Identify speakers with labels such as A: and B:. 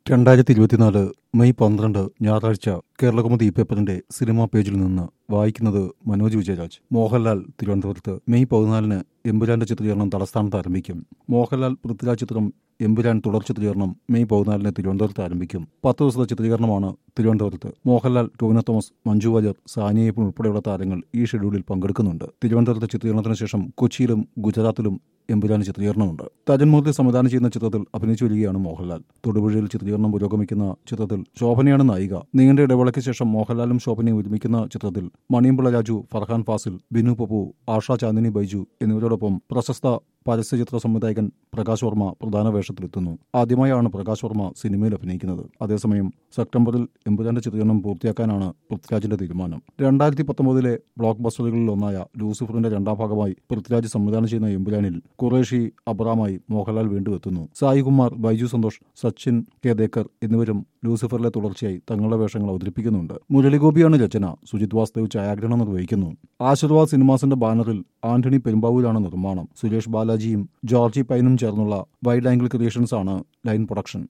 A: രണ്ടായിരത്തി ഇരുപത്തിനാല് മെയ് പന്ത്രണ്ട് ഞായറാഴ്ച കേരളകൗമുദി പേപ്പറിന്റെ സിനിമാ പേജിൽ നിന്ന് വായിക്കുന്നത് മനോജ് വിജയരാജ് മോഹൻലാൽ തിരുവനന്തപുരത്ത് മെയ് പതിനാലിന് എമ്പുരാന്റെ ചിത്രീകരണം തലസ്ഥാനത്ത് ആരംഭിക്കും മോഹൻലാൽ പൃഥ്വിരാജ് ചിത്രം എമ്പുരാൻ തുടർ ചിത്രീകരണം മെയ് പതിനാലിന് തിരുവനന്തപുരത്ത് ആരംഭിക്കും പത്ത് ദിവസത്തെ ചിത്രീകരണമാണ് തിരുവനന്തപുരത്ത് മോഹൻലാൽ ടോവിനോ തോമസ് മഞ്ജു വാര്യർ സാനിയപ്പൻ ഉൾപ്പെടെയുള്ള താരങ്ങൾ ഈ ഷെഡ്യൂളിൽ പങ്കെടുക്കുന്നുണ്ട് തിരുവനന്തപുരത്തെ ചിത്രീകരണത്തിന് ശേഷം കൊച്ചിയിലും ഗുജറാത്തിലും എമ്പുരാന് ചിത്രീകരണമുണ്ട് തജൻമൂർത്തി സംവിധാനം ചെയ്യുന്ന ചിത്രത്തിൽ അഭിനയിച്ചു വരികയാണ് മോഹൻലാൽ തൊടുപുഴയിൽ ചിത്രീകരണം പുരോഗമിക്കുന്ന ചിത്രത്തിൽ ശോഭനയാണ് നായിക നീണ്ട ഇടവേളയ്ക്ക് ശേഷം മോഹൻലാലും ശോഭനയും ഒരുമിക്കുന്ന ചിത്രത്തിൽ മണിയമ്പിള്ള രാജു ഫർഹാൻ ഫാസിൽ ബിനു പപ്പു ആഷ ചാന്ദിനി ബൈജു എന്നിവരോടൊപ്പം പ്രശസ്ത പരസ്യചിത്ര സംവിധായകൻ പ്രകാശ് വർമ്മ പ്രധാന വേഷത്തിലെത്തുന്നു ആദ്യമായാണ് പ്രകാശ് വർമ്മ സിനിമയിൽ അഭിനയിക്കുന്നത് അതേസമയം സെപ്റ്റംബറിൽ എമ്പുരാന്റെ ചിത്രീകരണം പൂർത്തിയാക്കാനാണ് പൃഥ്വിരാജിന്റെ തീരുമാനം രണ്ടായിരത്തി പത്തൊമ്പതിലെ ബ്ലോക്ക് ബസ്റ്ററുകളിൽ ഒന്നായ ലൂസിഫറിന്റെ രണ്ടാം ഭാഗമായി പൃഥ്വിരാജ് സംവിധാനം ചെയ്യുന്ന എമ്പുരാനിൽ ഖുറേഷി അബ്രാമായി മോഹൻലാൽ വീണ്ടും എത്തുന്നു സായികുമാർ ബൈജു സന്തോഷ് സച്ചിൻ കെ ദേക്കർ എന്നിവരും ലൂസിഫറിലെ തുടർച്ചയായി തങ്ങളുടെ വേഷങ്ങൾ അവതരിപ്പിക്കുന്നുണ്ട് മുരളിഗോപിയാണ് രചന സുജിത് വാസ്ദേവ് ഛായാഗ്രഹണം നിർവഹിക്കുന്നു ആശീർവാദ് സിനിമാസിന്റെ ബാനറിൽ ആന്റണി പെരുമ്പാവൂരാണ് നിർമ്മാണം സുരേഷ് ബാലാജിയും ജോർജി പൈനും ചേർന്നുള്ള വൈഡ് ആംഗിൾ ക്രിയേഷൻസ് ആണ് ലൈൻ പ്രൊഡക്ഷൻ